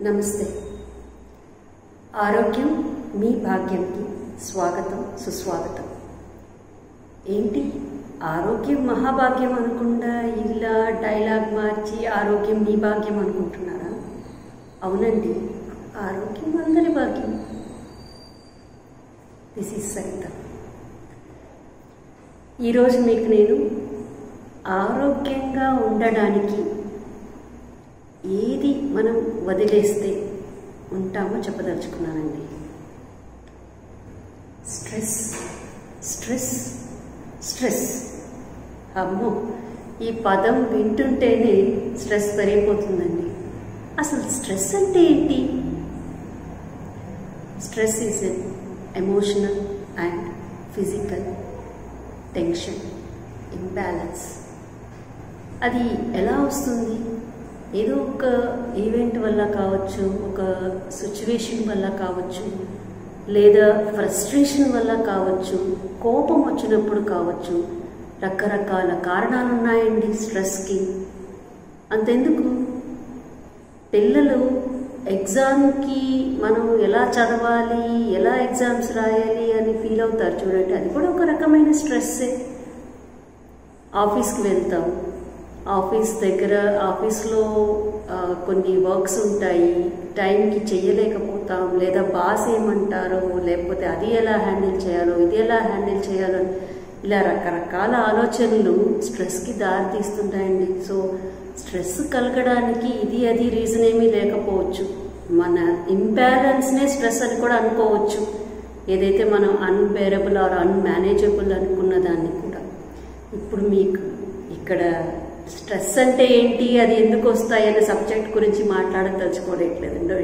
నమస్తే ఆరోగ్యం మీ భాగ్యంకి స్వాగతం సుస్వాగతం ఏంటి ఆరోగ్యం మహాభాగ్యం అనుకుండా ఇలా డైలాగ్ మార్చి ఆరోగ్యం మీ భాగ్యం అనుకుంటున్నారా అవునండి ఆరోగ్యం అందరి భాగ్యం దిస్ ఈజ్ సరిత ఈరోజు మీకు నేను ఆరోగ్యంగా ఉండడానికి ఏది మనం వదిలేస్తే ఉంటామో చెప్పదలుచుకున్నానండి స్ట్రెస్ స్ట్రెస్ స్ట్రెస్ అమ్మో ఈ పదం వింటుంటేనే స్ట్రెస్ పెరిగిపోతుందండి అసలు స్ట్రెస్ అంటే ఏంటి stress is an emotional and physical tension imbalance అది ఎలా వస్తుంది ఏదో ఒక ఈవెంట్ వల్ల కావచ్చు ఒక సిచ్యువేషన్ వల్ల కావచ్చు లేదా ఫ్రస్ట్రేషన్ వల్ల కావచ్చు కోపం వచ్చినప్పుడు కావచ్చు రకరకాల కారణాలు ఉన్నాయండి స్ట్రెస్కి అంతెందుకు పిల్లలు ఎగ్జామ్కి మనం ఎలా చదవాలి ఎలా ఎగ్జామ్స్ రాయాలి అని ఫీల్ అవుతారు చూడండి అది కూడా ఒక రకమైన స్ట్రెస్సే ఆఫీస్కి వెళ్తాం ఆఫీస్ దగ్గర ఆఫీస్లో కొన్ని వర్క్స్ ఉంటాయి టైంకి చేయలేకపోతాం లేదా బాస్ ఏమంటారో లేకపోతే అది ఎలా హ్యాండిల్ చేయాలో ఇది ఎలా హ్యాండిల్ చేయాలో ఇలా రకరకాల ఆలోచనలు స్ట్రెస్కి దారి తీస్తుంటాయండి సో స్ట్రెస్ కలగడానికి ఇది అది రీజన్ ఏమీ లేకపోవచ్చు మన ఇంబ్యాలెన్స్నే స్ట్రెస్ అని కూడా అనుకోవచ్చు ఏదైతే మనం అన్బేరబుల్ ఆర్ అన్మేనేజబుల్ అనుకున్న దాన్ని కూడా ఇప్పుడు మీకు ఇక్కడ స్ట్రెస్ అంటే ఏంటి అది ఎందుకు వస్తాయి అనే సబ్జెక్ట్ గురించి మాట్లాడదలుచుకోలేట్లేదండి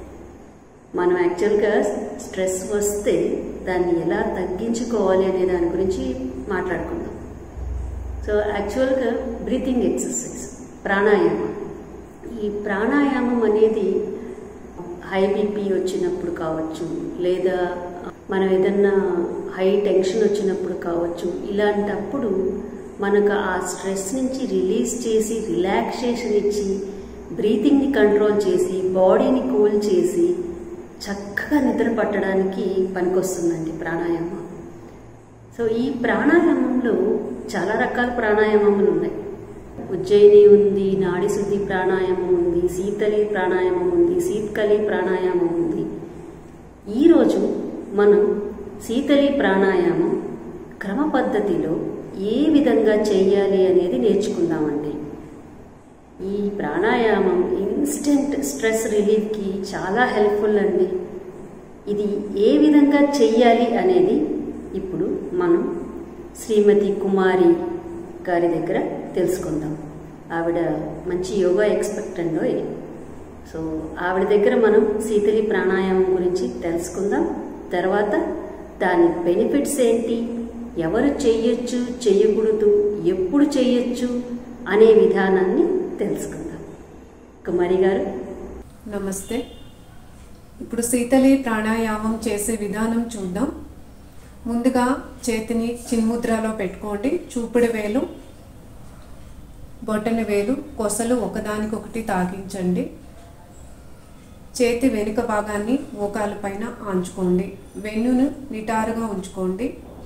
మనం యాక్చువల్గా స్ట్రెస్ వస్తే దాన్ని ఎలా తగ్గించుకోవాలి అనే దాని గురించి మాట్లాడుకుందాం సో యాక్చువల్గా బ్రీతింగ్ ఎక్సర్సైజ్ ప్రాణాయామం ఈ ప్రాణాయామం అనేది హై బీపీ వచ్చినప్పుడు కావచ్చు లేదా మనం ఏదన్నా హై టెన్షన్ వచ్చినప్పుడు కావచ్చు ఇలాంటప్పుడు మనకు ఆ స్ట్రెస్ నుంచి రిలీజ్ చేసి రిలాక్సేషన్ ఇచ్చి బ్రీతింగ్ని కంట్రోల్ చేసి బాడీని కూల్ చేసి చక్కగా నిద్ర పట్టడానికి పనికొస్తుందండి ప్రాణాయామం సో ఈ ప్రాణాయామంలో చాలా రకాల ప్రాణాయామములు ఉన్నాయి ఉజ్జయిని ఉంది నాడిశుద్ధి ప్రాణాయామం ఉంది శీతలి ప్రాణాయామం ఉంది శీతకలి ప్రాణాయామం ఉంది ఈరోజు మనం శీతలి ప్రాణాయామం క్రమ పద్ధతిలో ఏ విధంగా చేయాలి అనేది నేర్చుకుందామండి ఈ ప్రాణాయామం ఇన్స్టెంట్ స్ట్రెస్ రిలీఫ్కి చాలా హెల్ప్ఫుల్ అండి ఇది ఏ విధంగా చెయ్యాలి అనేది ఇప్పుడు మనం శ్రీమతి కుమారి గారి దగ్గర తెలుసుకుందాం ఆవిడ మంచి యోగా ఎక్స్పర్ట్ అండో సో ఆవిడ దగ్గర మనం శీతలి ప్రాణాయామం గురించి తెలుసుకుందాం తర్వాత దాని బెనిఫిట్స్ ఏంటి ఎవరు చెయ్యొచ్చు చెయ్యకూడదు ఎప్పుడు చెయ్యొచ్చు అనే విధానాన్ని తెలుసుకుందాం కుమారి గారు నమస్తే ఇప్పుడు శీతలి ప్రాణాయామం చేసే విధానం చూద్దాం ముందుగా చేతిని చిన్ముద్రలో పెట్టుకోండి చూపుడు వేలు బొట్టన వేలు కొసలు ఒకదానికొకటి తాగించండి చేతి వెనుక భాగాన్ని మోకాల పైన ఆంచుకోండి వెన్నును నిటారుగా ఉంచుకోండి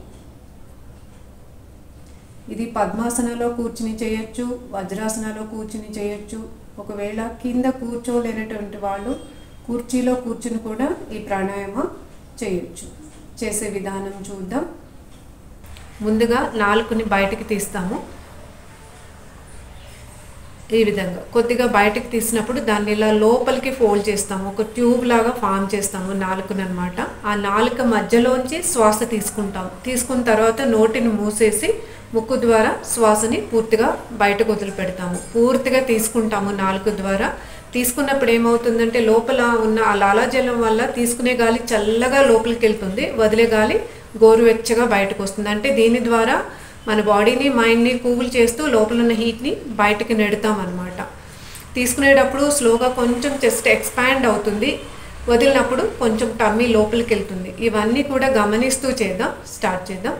ఇది పద్మాసనలో కూర్చుని చేయొచ్చు వజ్రాసనలో కూర్చుని చేయొచ్చు ఒకవేళ కింద కూర్చోలేనటువంటి వాళ్ళు కుర్చీలో కూర్చుని కూడా ఈ ప్రాణాయామం చేయొచ్చు చేసే విధానం చూద్దాం ముందుగా నాలుకని బయటకు తీస్తాము ఈ విధంగా కొద్దిగా బయటకు తీసినప్పుడు దాన్ని ఇలా లోపలికి ఫోల్డ్ చేస్తాము ఒక ట్యూబ్ లాగా ఫామ్ చేస్తాము నాలుకను అనమాట ఆ నాలుక మధ్యలోంచి శ్వాస తీసుకుంటాం తీసుకున్న తర్వాత నోటిని మూసేసి ముక్కు ద్వారా శ్వాసని పూర్తిగా బయటకు వదిలిపెడతాము పూర్తిగా తీసుకుంటాము నాలుగు ద్వారా తీసుకున్నప్పుడు ఏమవుతుందంటే లోపల ఉన్న ఆ లాలాజలం వల్ల తీసుకునే గాలి చల్లగా లోపలికి వెళ్తుంది వదిలే గాలి గోరువెచ్చగా బయటకు వస్తుంది అంటే దీని ద్వారా మన బాడీని మైండ్ని కూల్ చేస్తూ లోపల ఉన్న హీట్ని బయటకు నెడతాం అనమాట తీసుకునేటప్పుడు స్లోగా కొంచెం చెస్ట్ ఎక్స్పాండ్ అవుతుంది వదిలినప్పుడు కొంచెం టమ్మీ లోపలికి వెళ్తుంది ఇవన్నీ కూడా గమనిస్తూ చేద్దాం స్టార్ట్ చేద్దాం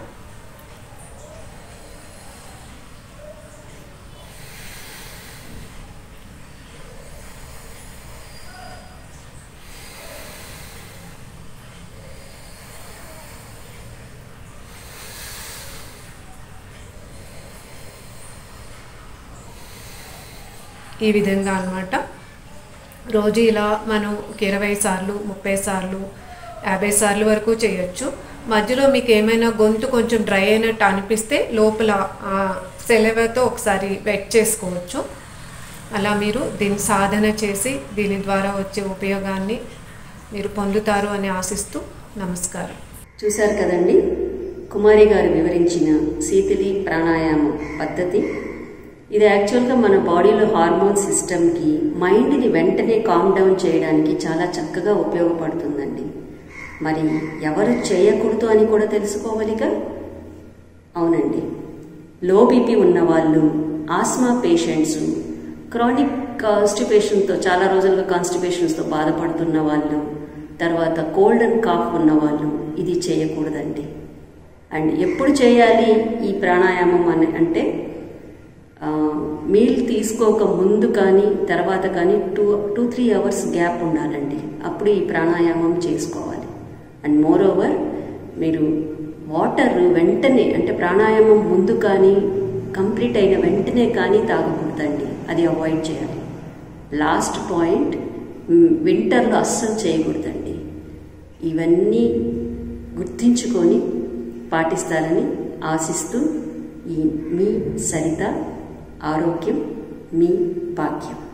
ఈ విధంగా అన్నమాట రోజు ఇలా మనం ఒక ఇరవై సార్లు ముప్పై సార్లు యాభై సార్లు వరకు చేయొచ్చు మధ్యలో మీకు ఏమైనా గొంతు కొంచెం డ్రై అయినట్టు అనిపిస్తే లోపల సెలవుతో ఒకసారి వెట్ చేసుకోవచ్చు అలా మీరు దీన్ని సాధన చేసి దీని ద్వారా వచ్చే ఉపయోగాన్ని మీరు పొందుతారు అని ఆశిస్తూ నమస్కారం చూశారు కదండి కుమారి గారు వివరించిన శీతలి ప్రాణాయామం పద్ధతి ఇది యాక్చువల్గా మన బాడీలో హార్మోన్ సిస్టమ్కి మైండ్ని వెంటనే కామ్ డౌన్ చేయడానికి చాలా చక్కగా ఉపయోగపడుతుందండి మరి ఎవరు చేయకూడదు అని కూడా తెలుసుకోవాలిగా అవునండి లో బీపీ ఉన్నవాళ్ళు ఆస్మా పేషెంట్స్ క్రానిక్ కాన్స్టిపేషన్తో చాలా రోజులుగా కాన్స్టిపేషన్స్తో బాధపడుతున్న వాళ్ళు తర్వాత కోల్డ్ అండ్ కాఫ్ ఉన్న వాళ్ళు ఇది చేయకూడదండి అండ్ ఎప్పుడు చేయాలి ఈ ప్రాణాయామం అని అంటే ఆ, మీల్ తీసుకోక ముందు కానీ తర్వాత కానీ two two three hours gap ఉండాలండి అప్పుడు ఈ ప్రాణాయామం చేసుకోవాలి అండ్ మోర్ ఓవర్ మీరు వాటర్ వెంటనే అంటే ప్రాణాయామం ముందు కానీ కంప్లీట్ అయిన వెంటనే కానీ తాగకూడదండి అది అవాయిడ్ చేయాలి లాస్ట్ పాయింట్ వింటర్లో అస్సలు చేయకూడదండి ఇవన్నీ గుర్తించుకొని పాటిస్తారని ఆశిస్తూ ఈ మీ సరిత ఆరోగ్యం మీ భాగ్యం